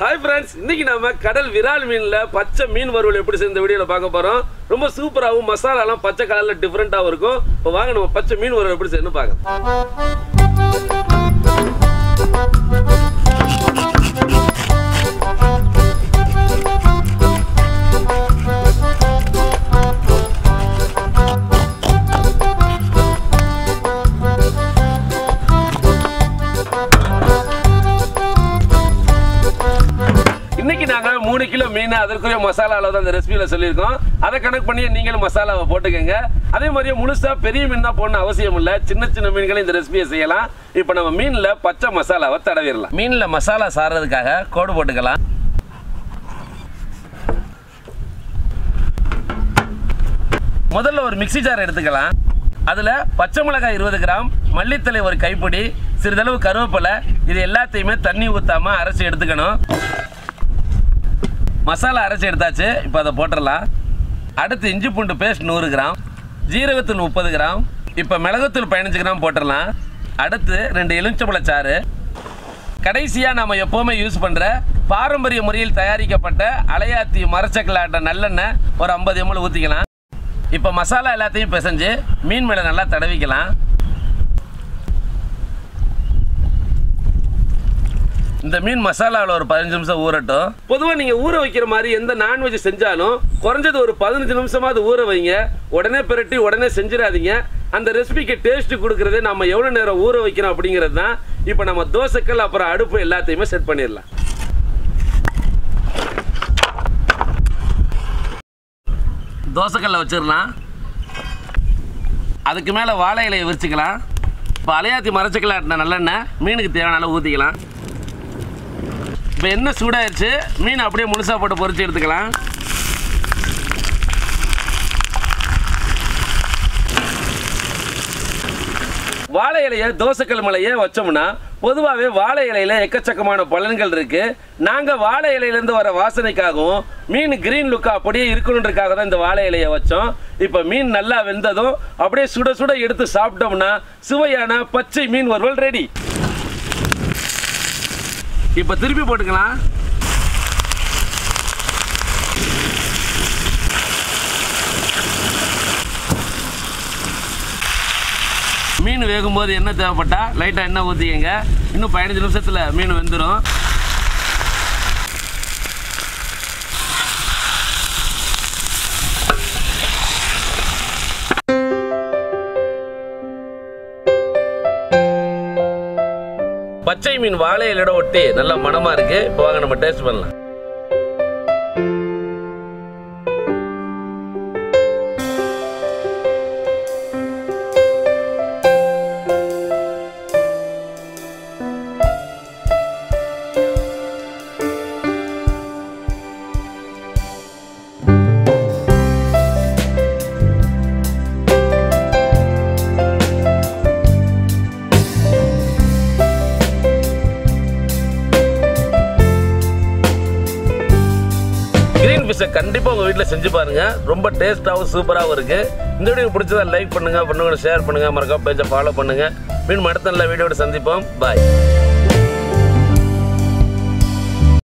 hi friends இன்னைக்கு நாம கடல் விரால் மீன்ல பச்சை மீன் வறுவல் எப்படி செய்ய இந்த வீடியோல பார்க்க போறோம் ரொம்ப சூப்பராகவும் மசாலாலாம் பச்சை கலர்ல டிஃப்ரெண்டாகவும் இருக்கும் இப்போ வாங்க நம்ம பச்சை மீன் வறுவல் எப்படி செய்யணும் பார்க்கலாம் இன்னைக்கு நாங்க மூணு கிலோ மீன் அதற்குரிய மசாலா அளவு தான் இந்த ரெசிபியில சொல்லியிருக்கோம் அதை கணக்கு பண்ணி நீங்களும் மசாலாவை போட்டுக்கோங்க அதே மாதிரியே முழுசா பெரிய மீன் தான் போடணும் அவசியம் இல்லை சின்ன சின்ன மீன்களை இந்த ரெசிபியை செய்யலாம் இப்போ நம்ம மீன்ல பச்சை மசாலாவை தடவிடலாம் மீன்ல மசாலா சாறதுக்காக கோடு போட்டுக்கலாம் முதல்ல ஒரு மிக்ஸி ஜார் எடுத்துக்கலாம் அதில் பச்சை மிளகாய் இருபது கிராம் மல்லித்தலை ஒரு கைப்பிடி சிறிதளவு கருவேப்பிலை இது எல்லாத்தையுமே தண்ணி ஊற்றாமல் அரைச்சி எடுத்துக்கணும் மசாலா அரைச்சி எடுத்தாச்சு இப்போ அதை போட்டுடலாம் அடுத்து இஞ்சி பூண்டு பேஸ்ட் நூறு கிராம் ஜீரகத்தூள் முப்பது கிராம் இப்போ மிளகுத்தூள் பதினஞ்சு கிராம் போட்டுடலாம் அடுத்து ரெண்டு எலுமிச்சம்பழச்சாறு கடைசியாக நம்ம எப்போவுமே யூஸ் பண்ணுற பாரம்பரிய முறையில் தயாரிக்கப்பட்ட அலையாத்தி மரச்சக்கலாட்ட நல்லெண்ணெய் ஒரு ஐம்பது எம்எல் ஊற்றிக்கலாம் இப்போ மசாலா எல்லாத்தையும் பிசைஞ்சு மீன் மேலே நல்லா தடவிக்கலாம் இந்த மீன் மசாலாவில் ஒரு பதினஞ்சு நிமிஷம் ஊறட்டும் பொதுவாக நீங்கள் ஊற வைக்கிற மாதிரி எந்த நான்வெஜ் செஞ்சாலும் குறைஞ்சது ஒரு பதினஞ்சு நிமிஷமாவது ஊற வைங்க உடனே பிரட்டி உடனே செஞ்சிடாதீங்க அந்த ரெசிபிக்கு டேஸ்ட் கொடுக்கறதே நம்ம எவ்வளோ நேரம் ஊற வைக்கிறோம் அப்படிங்கிறது தான் இப்போ நம்ம தோசைக்கல் அப்புறம் அடுப்பு எல்லாத்தையுமே செட் பண்ணிடலாம் தோசைக்கல்ல வச்சிடலாம் அதுக்கு மேலே வாழை இலையை விரிச்சுக்கலாம் இப்போ அலையாத்தி மரச்சக்கலாட்டின நல்லெண்ணெய் மீனுக்கு தேவையான அளவு ஊற்றிக்கலாம் இப்போ எண்ணெய் சூடாயிருச்சு மீன் அப்படியே முழுசாக போட்டு பொரிச்சு எடுத்துக்கலாம் வாழை இலையை தோசைக்கல் மேலேயே வச்சோம்னா பொதுவாகவே வாழை இலையில எக்கச்சக்கமான பலன்கள் இருக்கு நாங்கள் வாழை இலையிலேருந்து வர வாசனைக்காகவும் மீன் கிரீன் லுக்காக அப்படியே இருக்கணுன்றக்காக தான் இந்த வாழை இலையை வச்சோம் இப்போ மீன் நல்லா வெந்ததும் அப்படியே சுட சுட எடுத்து சாப்பிட்டோம்னா சுவையான பச்சை மீன் வறுவல் ரெடி இப்போ திருப்பி போட்டுக்கலாம் மீன் வேகும்போது எண்ணெய் தேவைப்பட்டா லைட்டாக எண்ணெய் ஊற்றிக்கங்க இன்னும் பதினஞ்சு நிமிஷத்தில் மீன் வெந்துடும் பச்சை மீன் வாழை இலையோட ஒட்டி நல்ல மணமா இருக்கு இப்போ வாங்க நம்ம டேஸ்ட் பண்ணலாம் கிரீன் ஃபிஷ்ஷை கண்டிப்பாக உங்கள் வீட்டில் செஞ்சு பாருங்க ரொம்ப டேஸ்ட்டாகவும் சூப்பராகவும் இருக்கு இந்த வீடியோ பிடிச்சதா லைக் பண்ணுங்க பண்ணுங்க ஷேர் பண்ணுங்க மறக்காம பேஜை ஃபாலோ பண்ணுங்க மீண்டும் அடுத்த நல்ல வீடியோட சந்திப்போம் பாய்